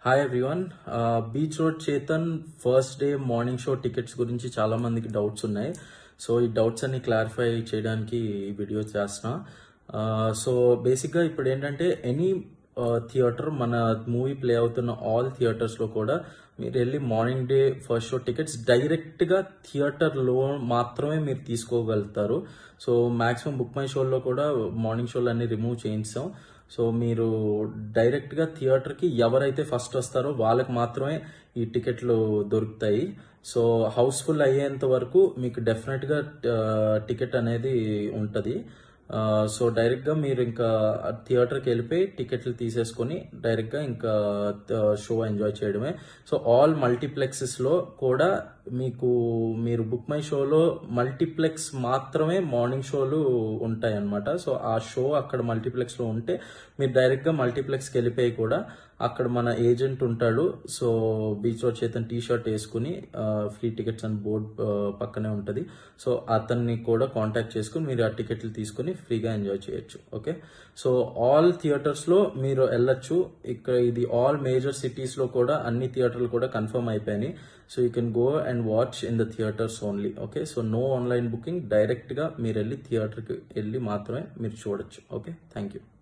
hi everyone beach road Chetan first day morning show tickets గురించి చాలా మందికి డౌట్స్ ఉన్నాయి సో ఈ డౌట్స్ అన్ని క్లారిఫై చేయడానికి ఈ వీడియో చేస్తున్నా సో బేసిక్గా ఇప్పుడు ఏంటంటే ఎనీ థియేటర్ మన మూవీ ప్లే అవుతున్న ఆల్ థియేటర్స్లో కూడా మీరు వెళ్ళి morning day first show tickets డైరెక్ట్గా థియేటర్లో మాత్రమే మీరు తీసుకోగలుగుతారు సో మాక్సిమం బుక్ మై షోలో కూడా మార్నింగ్ షోలు అన్ని రిమూవ్ చేయించాం సో మీరు డైరెక్ట్గా థియేటర్కి ఎవరైతే ఫస్ట్ వస్తారో వాళ్ళకి మాత్రమే ఈ టికెట్లు దొరుకుతాయి సో హౌస్ఫుల్ అయ్యేంత వరకు మీకు డెఫినెట్గా టికెట్ అనేది ఉంటుంది సో డైరెక్ట్గా మీరు ఇంకా థియేటర్కి వెళ్ళిపోయి టికెట్లు తీసేసుకొని డైరెక్ట్గా ఇంకా షో ఎంజాయ్ చేయడమే సో ఆల్ మల్టీప్లెక్సెస్లో కూడా మీకు మీరు బుక్ మై షోలో మల్టీప్లెక్స్ మాత్రమే మార్నింగ్ షోలు ఉంటాయి అనమాట సో ఆ షో అక్కడ మల్టీప్లెక్స్లో ఉంటే మీరు డైరెక్ట్గా మల్టీప్లెక్స్కి వెళ్ళిపోయి కూడా అక్కడ మన ఏజెంట్ ఉంటాడు so beach road Chetan T shirt వేసుకుని ఫ్రీ టికెట్స్ అని బోర్డ్ పక్కనే ఉంటుంది సో అతన్ని కూడా కాంటాక్ట్ చేసుకుని మీరు ఆ టికెట్లు తీసుకుని ఫ్రీగా ఎంజాయ్ చేయొచ్చు ఓకే సో ఆల్ థియేటర్స్లో మీరు వెళ్ళొచ్చు ఇక్కడ ఇది ఆల్ మేజర్ సిటీస్లో కూడా అన్ని థియేటర్లు కూడా కన్ఫర్మ్ అయిపోయినాయి so you can go and watch in the theatres only okay so no online booking డైరెక్ట్గా మీరు వెళ్ళి థియేటర్కి వెళ్ళి మాత్రమే మీరు చూడొచ్చు ఓకే థ్యాంక్ యూ